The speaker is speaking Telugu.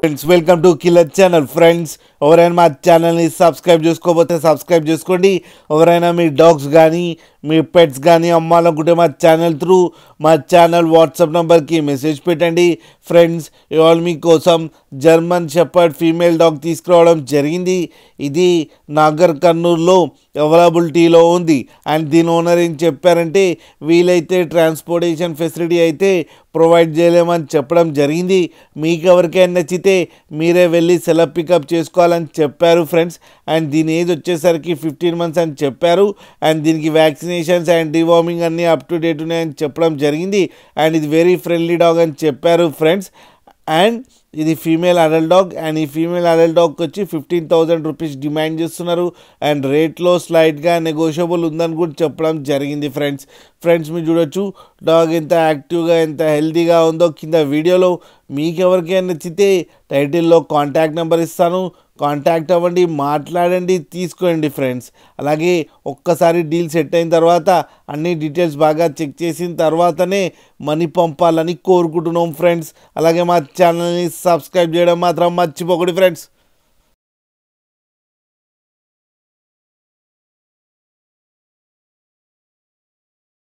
friends welcome to killer channel friends ఎవరైనా మా ఛానల్ని సబ్స్క్రైబ్ చేసుకోకపోతే సబ్స్క్రైబ్ చేసుకోండి ఎవరైనా మీ డాగ్స్ కానీ మీ పెట్స్ కానీ అమ్మాలనుకుంటే మా ఛానల్ త్రూ మా ఛానల్ వాట్సాప్ నెంబర్కి మెసేజ్ పెట్టండి ఫ్రెండ్స్ ఇవాళ మీకోసం జర్మన్ షెపర్డ్ ఫీమేల్ డాగ్ తీసుకురావడం జరిగింది ఇది నాగర్ కర్నూలులో అవైలబిలిటీలో ఉంది అండ్ దీని ఓనర్ ఏం చెప్పారంటే వీలైతే ట్రాన్స్పోర్టేషన్ ఫెసిలిటీ అయితే ప్రొవైడ్ చేయలేమని చెప్పడం జరిగింది మీకు ఎవరికైనా నచ్చితే మీరే వెళ్ళి సెలవు పికప్ చేసుకోవాలని చెప్పారు ఫ్రెండ్స్ అండ్ దీని ఏజ్ వచ్చేసరికి ఫిఫ్టీన్ మంత్స్ అని చెప్పారు అండ్ దీనికి వ్యాక్సినేషన్స్ అండ్ డివార్మింగ్ అన్నీ అప్ టు డేట్ ఉన్నాయని చెప్పడం జరిగింది అండ్ ఇది వెరీ ఫ్రెండ్లీ డాగ్ అని చెప్పారు ఫ్రెండ్స్ అండ్ ఇది ఫీమేల్ అడల్ట్ డాగ్ అండ్ ఈ ఫీమేల్ అడల్ట్ డాగ్కి వచ్చి ఫిఫ్టీన్ థౌజండ్ రూపీస్ డిమాండ్ చేస్తున్నారు అండ్ రేట్లో స్లైట్గా నెగోషియబుల్ ఉందని కూడా చెప్పడం జరిగింది ఫ్రెండ్స్ ఫ్రెండ్స్ మీరు చూడొచ్చు డాగ్ ఎంత యాక్టివ్గా ఎంత హెల్తీగా ఉందో కింద వీడియోలో మీకు ఎవరికైనా నచ్చితే టైటిల్లో కాంటాక్ట్ నెంబర్ ఇస్తాను కాంటాక్ట్ అవ్వండి మాట్లాడండి తీసుకోండి ఫ్రెండ్స్ అలాగే ఒక్కసారి డీల్ సెట్ అయిన తర్వాత అన్ని డీటెయిల్స్ బాగా చెక్ చేసిన తర్వాతనే మనీ పంపాలని కోరుకుంటున్నాం ఫ్రెండ్స్ అలాగే మా ఛానల్ని సబ్స్క్రైబ్ చేయడం మాత్రం మర్చిపోకండి ఫ్రెండ్స్